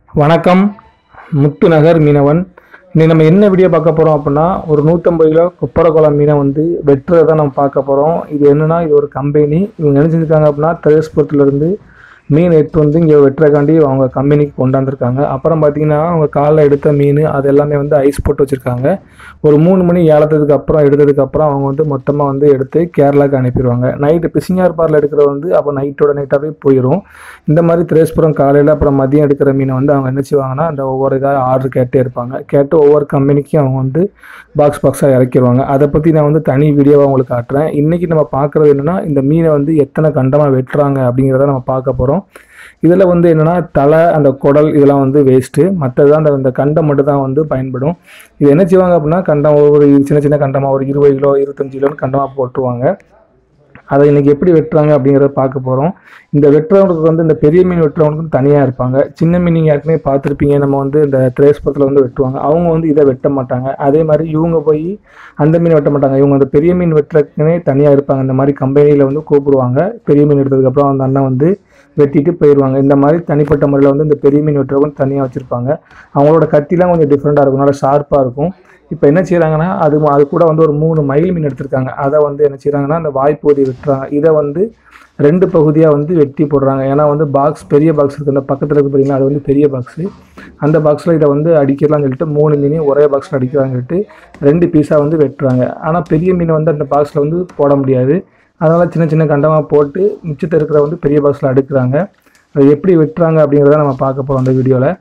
வணக்கம் முத்துநகர் மீனவன் இன்னைக்கு நம்ம என்ன வீடியோ பார்க்க போகிறோம் அப்படின்னா ஒரு நூற்றம்பது கிலோ குப்பரக்குளம் மீனை வந்து வெட்டுறதை நம்ம பார்க்க போகிறோம் இது என்னன்னா இது ஒரு கம்பெனி இவங்க நினைச்சிருக்காங்க அப்படின்னா திரேஸ்புரத்துலேருந்து மீன் எடுத்து வந்து இங்கே வெட்டுறக்காண்டி அவங்க கம்பெனிக்கு கொண்டாந்துருக்காங்க அப்புறம் பார்த்தீங்கன்னா அவங்க காலைல எடுத்த மீன் அது எல்லாமே வந்து ஐஸ் போட்டு வச்சுருக்காங்க ஒரு மூணு மணி ஏழத்ததுக்கு அப்புறம் எடுத்ததுக்கு அப்புறம் அவங்க வந்து மொத்தமாக வந்து எடுத்து கேரளாக்கு அனுப்பிடுவாங்க நைட்டு பிசிங்கார் பார்ல எடுக்கிறது வந்து அப்போ நைட்டோட நைட்டாகவே போயிடும் இந்த மாதிரி திரேஸ்புரம் காலையில் அப்புறம் மதியம் எடுக்கிற மீனை வந்து அவங்க என்ன செய்வாங்கன்னா அந்த ஒவ்வொரு இதாக ஆர்டர் கேட்டே இருப்பாங்க கேட்டு ஒவ்வொரு கம்பெனிக்கும் அவங்க வந்து பாக்ஸ் பாக்ஸாக இறக்கிடுவாங்க அதை பற்றி நான் வந்து தனி வீடியோவாக உங்களுக்கு காட்டுறேன் இன்றைக்கி நம்ம பார்க்குறது என்னென்னா இந்த மீனை வந்து எத்தனை கண்டமாக வெட்டுறாங்க அப்படிங்கிறத நம்ம பார்க்க போகிறோம் இதில் வந்து என்னென்னா தலை அந்த குடல் இதெல்லாம் வந்து வேஸ்ட்டு மற்றது அந்த இந்த கண்டம் மட்டும் தான் வந்து பயன்படும் இது என்ன செய்வாங்க அப்படின்னா கண்டம் ஒவ்வொரு சின்ன சின்ன கண்டமாக ஒரு இருபது கிலோ இருபத்தஞ்சு கிலோன்னு கண்டமாக போட்டுருவாங்க அதை இன்னைக்கு எப்படி வெட்டுறாங்க அப்படிங்கிறத பார்க்க போகிறோம் இந்த வெட்டுறவங்களுக்கு வந்து இந்த பெரிய மீன் வெட்டுறவங்களுக்கும் தனியாக இருப்பாங்க சின்ன மீன் நீங்கள் ஏற்கனவே பார்த்துருப்பீங்க நம்ம வந்து இந்த திரேஸ்பத்தில் வந்து வெட்டுவாங்க அவங்க வந்து இதை வெட்ட மாட்டாங்க அதே மாதிரி இவங்க போய் அந்த மீன் வெட்ட மாட்டாங்க இவங்க அந்த பெரிய மீன் வெட்டுறதுக்குனே தனியாக இருப்பாங்க இந்த மாதிரி கம்பெனியில் வந்து கூப்பிடுவாங்க பெரிய மீன் எடுத்ததுக்கப்புறம் அந்த அண்ணன் வந்து வெட்டிட்டு போயிடுவாங்க இந்த மாதிரி தனிப்பட்ட முறையில் வந்து இந்த பெரிய மீன் வெட்டுறவங்க தனியாக வச்சுருப்பாங்க அவங்களோட கத்திலாம் கொஞ்சம் டிஃப்ரெண்ட்டாக இருக்கும் நல்லா ஷார்ப்பாக இருக்கும் இப்போ என்ன செய்கிறாங்கன்னா அது அது கூட வந்து ஒரு மூணு மயில் மீன் எடுத்திருக்காங்க அதை வந்து என்ன செய்கிறாங்கன்னா அந்த வாய்ப்பகுதி வெட்டுறாங்க இதை வந்து ரெண்டு பகுதியாக வந்து வெட்டி போடுறாங்க ஏன்னா வந்து பாக்ஸ் பெரிய பாக்ஸ் இருக்குது அந்த பக்கத்தில் இருக்கு பார்த்தீங்கன்னா அது வந்து பெரிய பாக்ஸு அந்த பாக்ஸில் இதை வந்து அடிக்கலாம்னு சொல்லிட்டு மூணு மீனையும் ஒரே பாக்ஸில் அடிக்கலாம்னு சொல்லிட்டு ரெண்டு பீஸாக வந்து வெட்டுறாங்க ஆனால் பெரிய மீனை வந்து அந்த பாக்ஸில் வந்து போட முடியாது அதனால் சின்ன சின்ன கண்டமாக போட்டு மிச்சத்தை இருக்கிற வந்து பெரிய பாக்ஸில் அடுக்குறாங்க அது எப்படி வெட்டுறாங்க அப்படிங்கிறத நம்ம பார்க்க போகிறோம் அந்த வீடியோவில்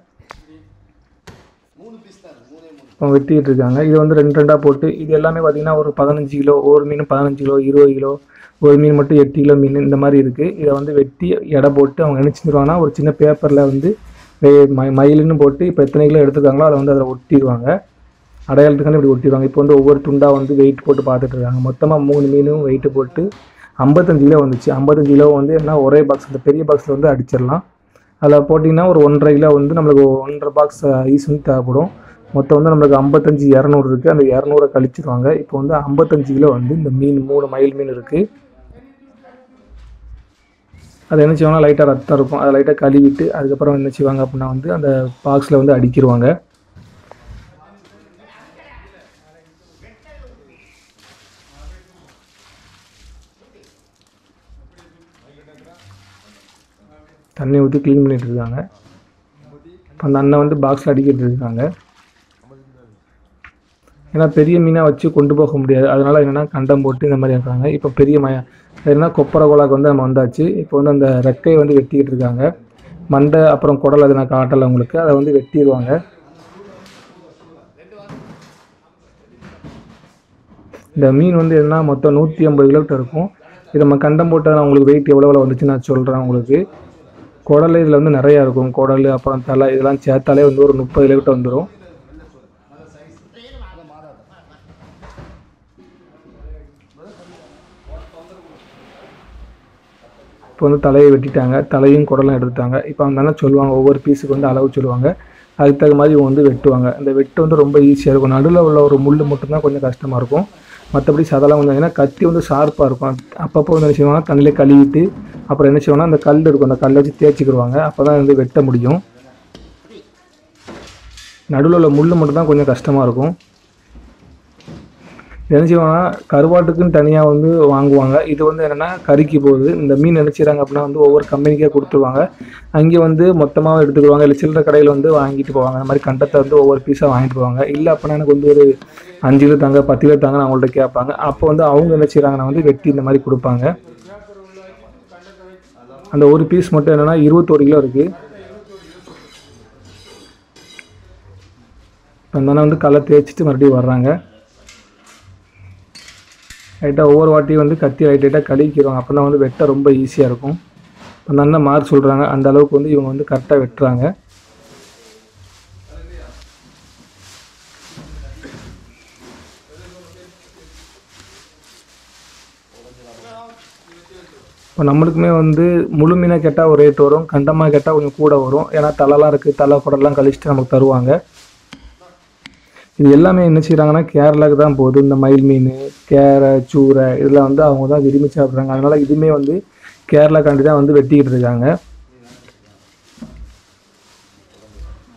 இப்போ வெட்டிக்கிட்டு இருக்காங்க இது வந்து ரெண்டு ரெண்டாக போட்டு இது எல்லாமே பார்த்தீங்கன்னா ஒரு பதினஞ்சு கிலோ ஒரு மீன் பதினஞ்சு கிலோ இருபது கிலோ ஒரு மீன் மட்டும் எட்டு கிலோ மீன் இந்த மாதிரி இருக்குது இதை வந்து வெட்டி எடை போட்டு அவங்க என்ன செஞ்சிருவாங்கன்னா ஒரு சின்ன பேப்பரில் வந்து வே- ம- மயிலுன்னு போட்டு இப்போ எத்தனை கிலோ எடுத்துருக்காங்களோ அதை வந்து அதில் ஒட்டிடுவாங்க அடையாளத்துக்கான இப்படி ஒட்டிடுவாங்க இப்போ வந்து ஒவ்வொரு துண்டாக வந்து வெயிட் போட்டு பார்த்துட்டு இருக்காங்க மொத்தமாக மூணு மீனும் வெயிட்டு போட்டு ஐம்பத்தஞ்சு கிலோ வந்துச்சு ஐம்பத்தஞ்சு கிலோ வந்து என்ன ஒரே பாக்ஸ் அந்த பெரிய பாக்ஸில் வந்து அடிச்சிடலாம் அதில் போட்டிங்கன்னா ஒரு ஒன்றரை கிலோ வந்து நம்மளுக்கு ஒன்றரை பாக்ஸ் ஐஸ் வந்து தேவைப்படும் மொத்தம் வந்து நம்மளுக்கு ஐம்பத்தஞ்சு இரநூறு இருக்குது அந்த இரநூறை கழிச்சிருவாங்க இப்போ வந்து ஐம்பத்தஞ்சு கிலோ வந்து இந்த மீன் மூணு மயில் மீன் இருக்குது அதை என்ன செய்வாங்கன்னா லைட்டாக ரத்தம் இருக்கும் அதை லைட்டாக கழுவிட்டு அதுக்கப்புறம் என்ன செய்வாங்க அப்படின்னா வந்து அந்த பாக்ஸில் வந்து அடிக்கிருவாங்க தண்ணி ஊற்றி க்ளீன் பண்ணிட்டு இருக்காங்க இப்போ அந்த அண்ணன் வந்து பாக்ஸில் அடிக்கிட்டு இருக்காங்க ஏன்னா பெரிய மீனாக வச்சு கொண்டு போக முடியாது அதனால என்னென்னா கண்டம் போட்டு இந்த மாதிரி இருக்காங்க இப்போ பெரிய மய என்னன்னா கொப்பரை கோலாக்கு வந்து நம்ம வந்தாச்சு இப்போ வந்து அந்த ரெக்கையை வந்து வெட்டிக்கிட்டு இருக்காங்க மண்டை அப்புறம் குடல் அது நான் காட்டலை உங்களுக்கு அதை வந்து வெட்டிடுவாங்க இந்த மீன் வந்து என்னன்னா மொத்தம் நூற்றி ஐம்பது கிலோமீட்டர் இருக்கும் இது நம்ம கண்டம் போட்டு நான் உங்களுக்கு வெயிட் எவ்வளோ எவ்வளோ வந்துச்சு நான் சொல்கிறேன் உங்களுக்கு குடல் இதில் வந்து நிறையா இருக்கும் குடல் அப்புறம் தலை இதெல்லாம் சேர்த்தாலே வந்து ஒரு முப்பது கிலோமீட்டர் வந்துடும் இப்போ வந்து தலையை வெட்டிட்டாங்க தலையும் குடலும் எடுத்துட்டாங்க இப்போ அவங்க என்ன சொல்லுவாங்க ஒவ்வொரு பீஸுக்கு வந்து அளவு சொல்லுவாங்க அதுக்கு தகுந்த மாதிரி இவங்க வந்து வெட்டுவாங்க இந்த வெட்டு வந்து ரொம்ப ஈஸியாக இருக்கும் நடுவில் உள்ள ஒரு முள் மட்டும்தான் கொஞ்சம் கஷ்டமாக இருக்கும் மற்றபடி சதெல்லாம் கொஞ்சம் ஏன்னா கத்தி வந்து ஷார்ப்பாக இருக்கும் அப்பப்போ வந்து என்ன செய்வாங்க தண்ணியில் கழுவிட்டு அப்புறம் என்ன செய்வாங்கன்னா அந்த கல் இருக்கும் அந்த கல்லை வச்சு தேய்ச்சிக்கிடுவாங்க அப்போ தான் வந்து வெட்ட முடியும் நடுவில் உள்ள முள் மட்டும்தான் கொஞ்சம் கஷ்டமாக இருக்கும் என்ன செய்வாங்கன்னா கருவாட்டுக்குன்னு தனியாக வந்து வாங்குவாங்க இது வந்து என்னென்னா கறிக்கு போகுது இந்த மீன் என்ன செய்கிறாங்க அப்படின்னா வந்து ஒவ்வொரு கம்பெனிக்கே கொடுத்துருவாங்க அங்கே வந்து மொத்தமாக எடுத்துக்குவாங்க இல்லை சில்லறை கடையில் வந்து வாங்கிட்டு போவாங்க அந்த மாதிரி கண்டத்தை வந்து ஒவ்வொரு பீஸாக வாங்கிட்டு போவாங்க இல்லை அப்படின்னா எனக்கு வந்து ஒரு அஞ்சு கிலோ தாங்க பத்து கிலோ தாங்க அவங்கள்ட்ட கேட்பாங்க அப்போ வந்து அவங்க என்ன செய்கிறாங்கன்னா வந்து வெட்டி இந்த மாதிரி கொடுப்பாங்க அந்த ஒரு பீஸ் மட்டும் என்னென்னா இருபத்தோரு கிலோ இருக்குது அந்த அண்ணன் வந்து களை தேய்ச்சிட்டு மறுபடியும் வர்றாங்க லைட்டாக ஒவ்வொரு வாட்டியும் வந்து கத்தி லைட் லைட்டாக கழுவிக்கிறோம் அப்போ தான் வந்து வெட்ட ரொம்ப ஈஸியாக இருக்கும் அந்த அண்ணன் மார்க் சொல்கிறாங்க அந்த அளவுக்கு வந்து இவங்க வந்து கரெக்டாக வெட்டுறாங்க இப்போ நம்மளுக்குமே வந்து முழு மீனாக கேட்டால் ஒரு ரேட் வரும் கண்டமாக கேட்டால் கொஞ்சம் கூட வரும் ஏன்னா தலைலாம் இருக்குது தலை குடலாம் கழிச்சிட்டு நமக்கு தருவாங்க இது எல்லாமே என்ன செய்கிறாங்கன்னா கேரளாவுக்கு தான் போகுது இந்த மயில் மீன் கேரை சூரை இதெல்லாம் வந்து அவங்க தான் விரும்பி சாப்பிட்றாங்க அதனால இதுவுமே வந்து கேரளாக்காண்டி தான் வந்து வெட்டிக்கிட்டு இருக்காங்க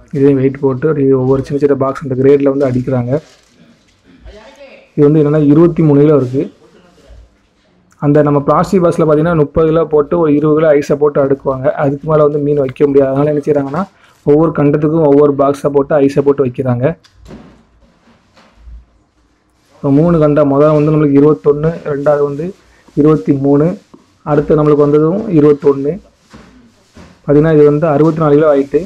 இதையும் வெயிட் போட்டு ஒரு ஒவ்வொரு சின்ன சின்ன பாக்ஸ் இந்த கிரேடில் வந்து அடிக்கிறாங்க இது வந்து என்னென்னா இருபத்தி மூணு கிலோ இருக்குது அந்த நம்ம பிளாஸ்டிக் பாக்ஸில் பார்த்தீங்கன்னா முப்பது கிலோ போட்டு ஒரு இருபது கிலோ ஐஸை போட்டு அடுக்குவாங்க அதுக்கு மேலே வந்து மீன் வைக்க முடியாது அதனால் என்ன செய்கிறாங்கன்னா ஒவ்வொரு கண்டத்துக்கும் ஒவ்வொரு பாக்ஸை போட்டு ஐஸை போட்டு வைக்கிறாங்க இப்போ மூணு கண்டம் முதல்ல வந்து நம்மளுக்கு இருபத்தொன்று ரெண்டாவது வந்து இருபத்தி மூணு அடுத்து நம்மளுக்கு வந்ததும் இருபத்தொன்று பார்த்தீங்கன்னா இது வந்து அறுபத்தி நாலு கிலோ ஆயிட்டு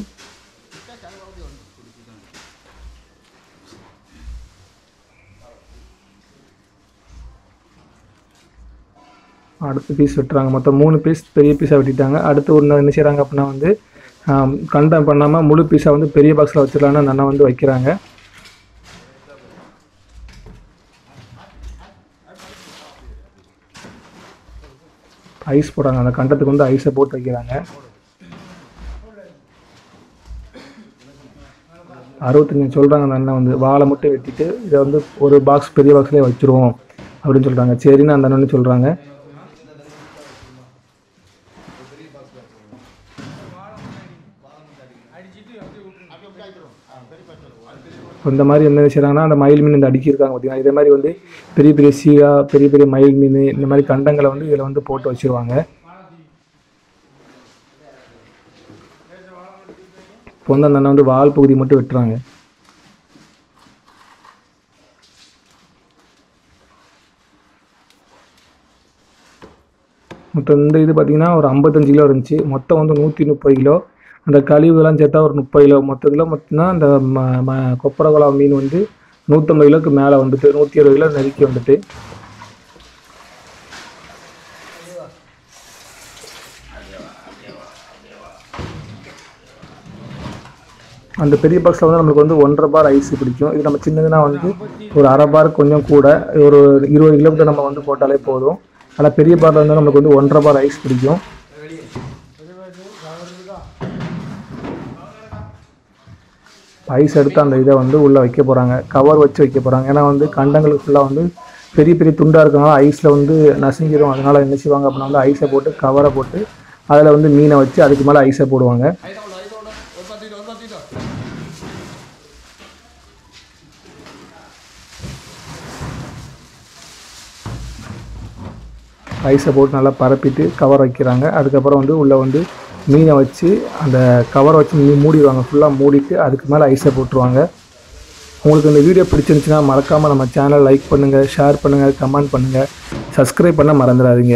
அடுத்த பீஸ் வெட்டுறாங்க மொத்தம் மூணு பீஸ் பெரிய பீஸாக வெட்டிட்டாங்க அடுத்து ஒன்று என்ன செய்கிறாங்க அப்படின்னா வந்து கண்டம் பண்ணாமல் முழு பீஸாக வந்து பெரிய பாக்ஸில் வச்சிடலான்னு அந்த அண்ணா வந்து வைக்கிறாங்க ஐஸ் போடுறாங்க அந்த கண்டத்துக்கு வந்து ஐஸை போட்டு வைக்கிறாங்க அறுபத்தஞ்சு சொல்கிறாங்க அந்த அண்ணன் வந்து வாழை மட்டும் வெட்டிட்டு இதை வந்து ஒரு பாக்ஸ் பெரிய பாக்ஸ்லேயே வச்சுருவோம் அப்படின்னு சொல்கிறாங்க சரின்னு அந்த அண்ணன் சொல்கிறாங்க இந்த மாதிரி என்ன செய்கிறாங்கன்னா அந்த மயில் மீன் இந்த அடுக்கியிருக்காங்க பார்த்தீங்கன்னா இதே மாதிரி வந்து பெரிய பெரிய சீகா பெரிய பெரிய மயில் மீன் இந்த மாதிரி கண்டங்களை வந்து இதில் வந்து போட்டு வச்சுருவாங்க இப்போ வந்து அந்த அண்ணன் வந்து வால் பகுதி மட்டும் வெட்டுறாங்க மொத்தம் இந்த இது பார்த்தீங்கன்னா ஒரு ஐம்பத்தஞ்சு கிலோ இருந்துச்சு மொத்தம் வந்து நூற்றி முப்பது கிலோ அந்த கழிவுலாம் சேர்த்தா ஒரு முப்பது கிலோ மொத்தத்தில் மொத்தம்னா அந்த ம ம கொப்பரகுளா மீன் வந்து நூற்றம்பது கிலோக்கு மேலே வந்துட்டு நூற்றி அறுபது கிலோ நெருக்கி வந்துட்டு அந்த பெரிய பாக்ஸில் வந்து நம்மளுக்கு வந்து ஒன்றரை பார் ஐஸ் பிடிக்கும் இது நம்ம சின்னதுனா வந்து ஒரு அரை பார் கொஞ்சம் கூட ஒரு இருபது கிலோமீட்டர் நம்ம வந்து போட்டாலே போதும் ஆனால் பெரிய பாரில் வந்து நம்மளுக்கு வந்து ஒன்றரை பார் ஐஸ் பிடிக்கும் ஐஸ் எடுத்து அந்த இதை வந்து உள்ளே வைக்க போகிறாங்க கவர் வச்சு வைக்க போகிறாங்க ஏன்னா வந்து கண்டங்களுக்கு ஃபுல்லாக வந்து பெரிய பெரிய துண்டாக இருக்கனால ஐஸில் வந்து நசுங்கிடும் அதனால் என்ன செய்வாங்க அப்படின்னா வந்து ஐஸை போட்டு கவரை போட்டு அதில் வந்து மீனை வச்சு அதுக்கு மேலே ஐஸை போடுவாங்க ஐஸை போட்டு நல்லா பரப்பிட்டு கவர் வைக்கிறாங்க அதுக்கப்புறம் வந்து உள்ளே வந்து மீனை வச்சு அந்த கவரை வச்சு மீ மூடிடுவாங்க ஃபுல்லாக மூடிட்டு அதுக்கு மேலே ஐஸை போட்டுருவாங்க உங்களுக்கு இந்த வீடியோ பிடிச்சிருந்துச்சுன்னா மறக்காமல் நம்ம சேனல் லைக் பண்ணுங்கள் ஷேர் பண்ணுங்கள் கமெண்ட் பண்ணுங்கள் சப்ஸ்கிரைப் பண்ண மறந்துடாதீங்க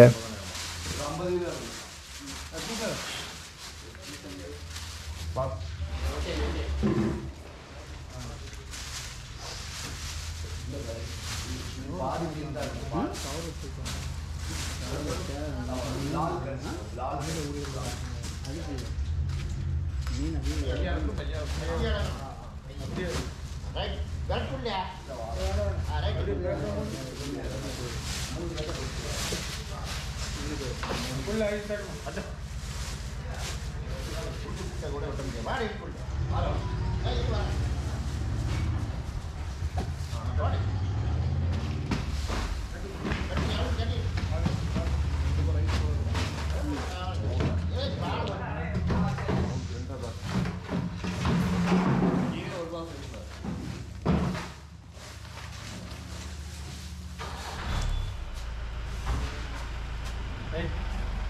ಮಾಡಿ